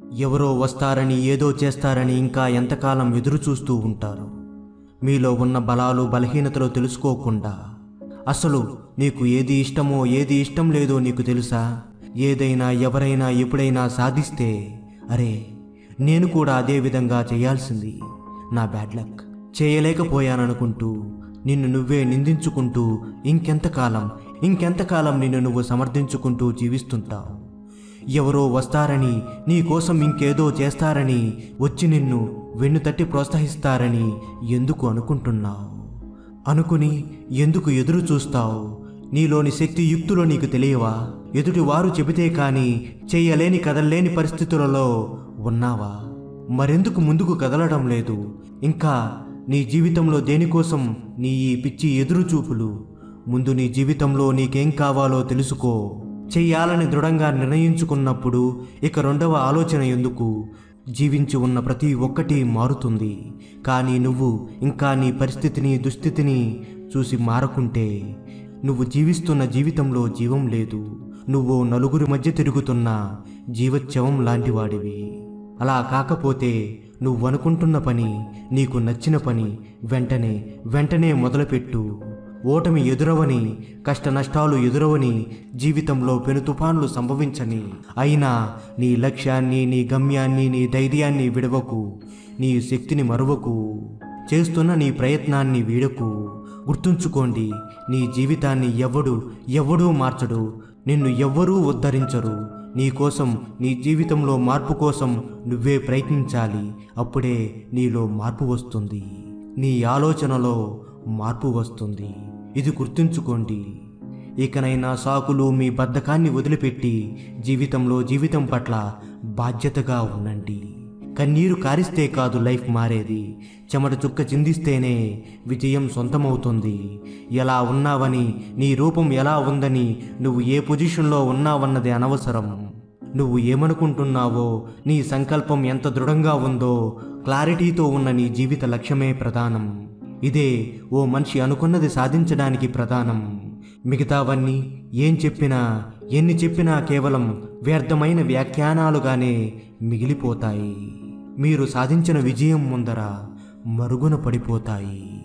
ఎవరో వస్తారని ఏదో చేస్తారని ఇంకా ఎంతకాలం ఎదురు చూస్తూ ఉంటారు మీలో ఉన్న బలాలు బలహీనతలు తెలుసుకోకుండా అసలు నీకు ఏది ఇష్టమో ఏది ఇష్టం లేదో నీకు తెలుసా ఏదైనా ఎవరైనా ఎప్పుడైనా సాధిస్తే అరే నేను కూడా అదే విధంగా చేయాల్సింది నా బ్యాడ్ లక్ చేయలేకపోయాననుకుంటూ నిన్ను నువ్వే నిందించుకుంటూ ఇంకెంతకాలం ఇంకెంతకాలం నిన్ను నువ్వు సమర్థించుకుంటూ జీవిస్తుంటావు ఎవరో వస్తారని నీ కోసం ఇంకేదో చేస్తారని వచ్చి నిన్ను వెన్నుతట్టి ప్రోత్సహిస్తారని ఎందుకు అనుకుంటున్నావు అనుకుని ఎందుకు ఎదురు చూస్తావు నీలోని శక్తి యుక్తులో నీకు తెలియవా ఎదుటి వారు చెబితే కాని చెయ్యలేని కదలలేని పరిస్థితులలో ఉన్నావా మరెందుకు ముందుకు కదలడం లేదు ఇంకా నీ జీవితంలో దేనికోసం నీ ఈ పిచ్చి ఎదురు చూపులు ముందు నీ జీవితంలో నీకేం కావాలో తెలుసుకో చెయ్యాలని దృఢంగా నిర్ణయించుకున్నప్పుడు ఇక రెండవ ఆలోచన ఎందుకు జీవించి ఉన్న ప్రతి ఒక్కటి మారుతుంది కానీ నువ్వు ఇంకా నీ పరిస్థితిని దుస్థితిని చూసి మారకుంటే నువ్వు జీవిస్తున్న జీవితంలో జీవం లేదు నువ్వు నలుగురి మధ్య తిరుగుతున్న జీవోత్సవం లాంటివాడివి అలా కాకపోతే నువ్వనుకుంటున్న పని నీకు నచ్చిన పని వెంటనే వెంటనే మొదలుపెట్టు ఓటమి ఎదురవని కష్ట నష్టాలు ఎదురవని జీవితంలో పెను తుఫాన్లు సంభవించని అయినా నీ లక్ష్యాన్ని నీ గమ్యాన్ని నీ ధైర్యాన్ని విడవకు నీ శక్తిని మరువకు చేస్తున్న నీ ప్రయత్నాన్ని వీడకు గుర్తుంచుకోండి నీ జీవితాన్ని ఎవడు ఎవడూ మార్చడు నిన్ను ఎవ్వరూ ఉద్ధరించరు నీ కోసం నీ జీవితంలో మార్పు కోసం నువ్వే ప్రయత్నించాలి అప్పుడే నీలో మార్పు వస్తుంది నీ ఆలోచనలో మార్పు వస్తుంది ఇది గుర్తుంచుకోండి ఇకనైనా సాకులు మీ బద్ధకాన్ని వదిలిపెట్టి జీవితంలో జీవితం పట్ల బాధ్యతగా ఉండండి కన్నీరు కారిస్తే కాదు లైఫ్ మారేది చెమట చుక్క చిందిస్తేనే విజయం సొంతమవుతుంది ఎలా ఉన్నావని నీ రూపం ఎలా ఉందని నువ్వు ఏ పొజిషన్లో ఉన్నావన్నది అనవసరం నువ్వు ఏమనుకుంటున్నావో నీ సంకల్పం ఎంత దృఢంగా ఉందో క్లారిటీతో ఉన్న నీ జీవిత లక్ష్యమే ప్రధానం ఇదే ఓ మనిషి అనుకున్నది సాధించడానికి ప్రధానం మిగతావన్నీ ఏం చెప్పినా ఎన్ని చెప్పినా కేవలం వ్యర్థమైన వ్యాఖ్యానాలుగానే మిగిలిపోతాయి మీరు సాధించిన విజయం ముందర మరుగున పడిపోతాయి